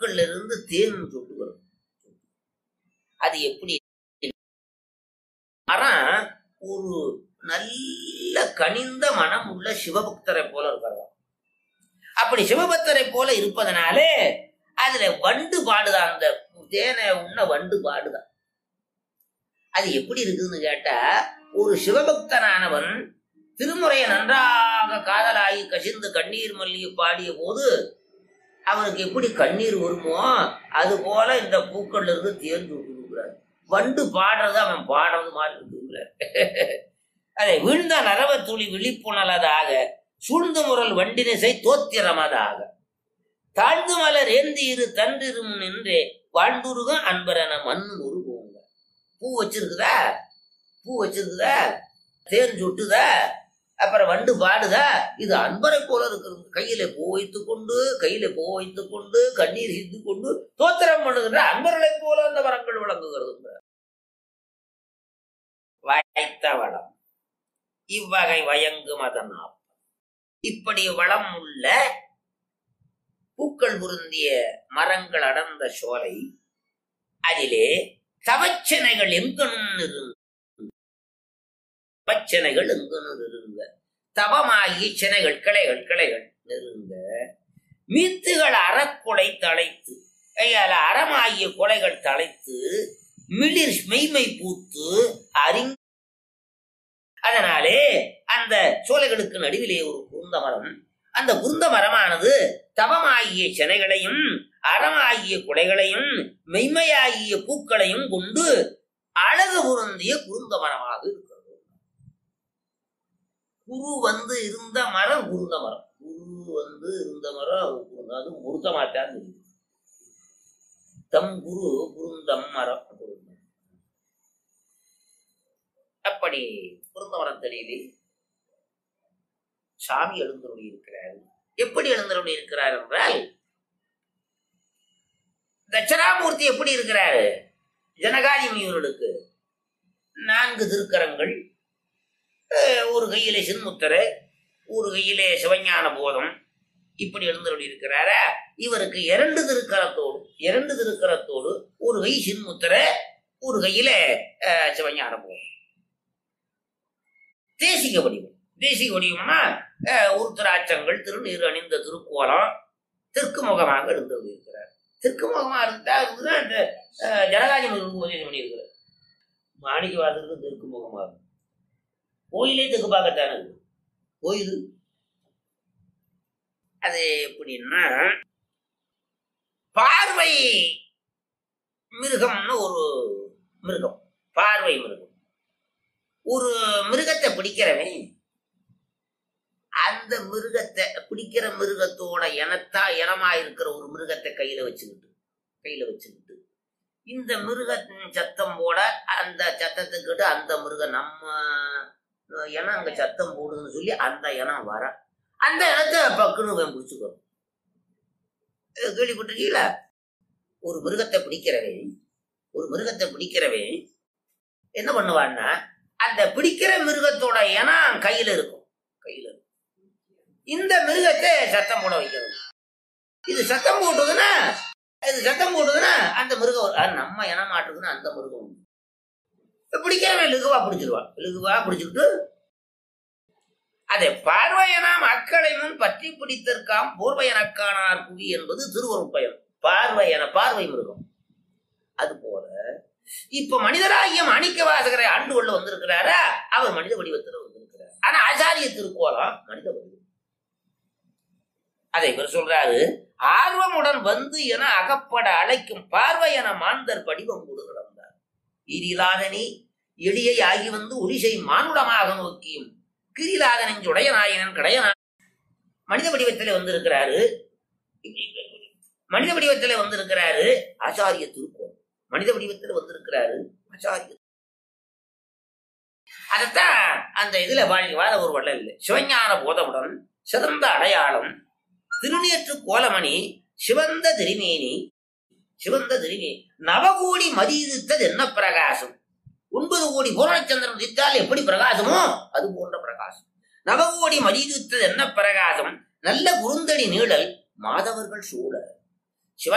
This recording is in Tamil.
பூக்கள்ல இருந்து தேன் சொட்டு வரும் அது எப்படி மரம் ஒரு நல்ல கனிந்த மனம் உள்ள சிவபக்தரை போல இருக்கிறதா அப்படி சிவபக்தரை போல இருப்பதனாலே அதுல வண்டு பாடுதான் அந்த தேனை உண்ண வண்டு பாடுதான் அது எப்படி இருக்குதுன்னு கேட்டா ஒரு சிவபக்தனானவன் திருமுறையை நன்றாக காதலாகி கசிந்து கண்ணீர் மல்லிகை பாடிய போது அவனுக்கு எப்படி கண்ணீர் வருமோ அது போல இந்த பூக்கள்ல இருந்து தேர்ந்து விட்டுருக்கிறார் வண்டு பாடுறது அவன் பாடுறது மாதிரி இருக்குங்கிறார் அதை வீழ்ந்த நரவ துளி விழிப்புணலதாக சூழ்ந்து முரல் வண்டினிசை தோத்திரமதாக தாழ்ந்து மலர் ஏந்தி இரு தன்றிரும் நின்றே வாழ்ந்துருக அன்பரன மண்ணு உருகுங்க பூ வச்சிருக்குதா பூ வச்சிருக்குதா தேன் சுட்டுதா அப்புறம் வண்டு பாடுதா இது அன்பரை போல இருக்கிறது கையில பூ வைத்துக் கொண்டு கையில பூ வைத்துக் கொண்டு கண்ணீர் சிந்து கொண்டு தோத்திரம் பண்ணுகின்ற அன்பர்களை போல அந்த வரங்கள் விளங்குகிறது வாய்த்த வளம் இவ்வகை வயங்கும் அதனால் இப்படி வளம் உள்ள பூக்கள் பொருந்திய மரங்கள் அடர்ந்த சோலை அதிலே தவச்சனைகள் எங்கனும் இருங்க தவச்சனைகள் எங்கனும் இருங்க தவமாகி சினைகள் கிளைகள் கிளைகள் நெருங்க மீத்துகள் அறக்குலை தழைத்து கையால அறமாகிய கொலைகள் தழைத்து மிளிர் மெய்மை பூத்து அறிங் அதனாலே அந்த சோலைகளுக்கு நடுவிலே ஒரு குருந்த மரம் அந்த குருந்த மரமானது தவமாகிய செனைகளையும் அறமாகிய குடைகளையும் மெய்மையாகிய பூக்களையும் கொண்டு அழகு பொருந்திய குருந்த மரமாக இருக்கிறது குரு வந்து இருந்த மரம் குருந்த மரம் குரு வந்து இருந்த மரம் குருந்த அது முருத்த மாட்டான்னு இருக்கு. தம் குரு குருந்தம் மரம் குருந்தம். அப்படி குருந்த மரத்தடியிலே சாமி எழுந்தருளி இருக்கிறார் எப்படி எழுந்தருளி இருக்கிறார் என்றால் தட்சணாமூர்த்தி எப்படி இருக்கிறாரு ஜனகாதி முனிவர்களுக்கு நான்கு திருக்கரங்கள் அஹ், ஒரு கையிலே சின்முத்தரை ஒரு கையிலே சிவஞான போதம் இப்படி எழுந்தருளி இருக்கிறாரா இவருக்கு இரண்டு திருக்கரத்தோடு இரண்டு திருக்கரத்தோடு ஒரு கை சின்முத்தரை ஒரு கையில அஹ், சிவஞான போதம் தேசிக வடிவம் தேசிக வடிவம்னா அஹ், உருத்திராட்சங்கள் திருநீர் அணிந்த திருக்கோலம் தெற்கு முகமாக எழுந்தருளி இருக்கிறார் தெற்கு முகமா இருந்தா இருந்துன்னா இந்த அஹ், ஜனகாதி முருகனுக்கு உபதேசம் பண்ணியிருக்கிறார் மாணிக்க வாசலுக்கு தெற்கு முகமா இருக்கும் கோயிலே தெற்கு பார்க்கத்தானே இருக்கு கோயில் அது எப்படின்னா பார்வை மிருகம்னு ஒரு மிருகம் பார்வை மிருகம் ஒரு மிருகத்தை பிடிக்கிறவன் அந்த மிருகத்தை பிடிக்கிற மிருகத்தோட இனத்தா இனமா இருக்கிற ஒரு மிருகத்தை கையில வச்சுக்கிட்டு கையில வச்சுக்கிட்டு இந்த மிருகத்தின் சத்தம் போட அந்த சத்தத்துக்கிட்ட அந்த மிருகம் நம்ம இனம் அங்க சத்தம் போடுதுன்னு சொல்லி அந்த இனம் வர அந்த இனத்தை பக்குன்னு இவன் பிடிச்சுக்கணும் இது கேள்விப்பட்டிருக்கீங்களா ஒரு மிருகத்தை பிடிக்கிறவன் ஒரு மிருகத்தை பிடிக்கிறவன் என்ன பண்ணுவான்னா அந்த பிடிக்கிற மிருகத்தோட இனம் கையில இருக்கும் கையில இருக்கும் இந்த மிருகத்தை சத்தம் போட வைக்கிறது இது சத்தம் போட்டதுன்னா இது சத்தம் போட்டதுன்னா அந்த மிருகம் வரும். அது நம்ம இனம் மாட்டுதுன்னா அந்த மிருகம் வரும். பிடிக்கிறவன் லகுவா பிடிச்சிருவான் லகுவா பிடிச்சிக்கிட்டு அதை பார்வையனா மக்களை முன் பற்றி பிடித்திருக்காம் போர்வையனக்கானார் புவி என்பது திருவருட்பயம் பார்வையன பார்வை மிருகம் அது போல இப்ப மனிதராகிய மாணிக்க வாசகரை ஆண்டு கொள்ள வந்திருக்கிறாரா அவர் மனித வடிவத்தில் வந்திருக்கிறார் ஆனா ஆச்சாரிய திருக்கோலம் மனித வடிவம் அதை இவர் சொல்றாரு ஆர்வமுடன் வந்து என அகப்பட அழைக்கும் பார்வை என மாந்தர் படிவம் கொடு கிடந்தார் ஈரிலாதனி எளியை ஆகி வந்து ஒளிசை மானுடமாக நோக்கியும் கிரிலாதனின் உடைய நாயகன் கடையனா மனித வடிவத்திலே வந்திருக்கிறாரு மனித வடிவத்திலே வந்திருக்கிறாரு ஆச்சாரிய திருக்கோள் மனித வடிவத்தில் வந்திருக்கிறாரு ஆச்சாரிய அதைத்தான் அந்த இதுல வாழ் வாத ஒரு வள்ளல் இல்லை சிவஞான போதமுடன் சிறந்த அடையாளம் திருநேற்று கோலமணி சிவந்த திருமேனி சிவந்த திருமேனி நவகோடி மதியுத்தது என்ன பிரகாசம் ஒன்பது கோடி பூரணச்சந்திரன் உதித்தால் எப்படி பிரகாசமோ அது போன்ற பிரகாசம் நவகோடி மதியுத்தது என்ன பிரகாசம் நல்ல குறுந்தடி நீழல் மாதவர்கள் சூழ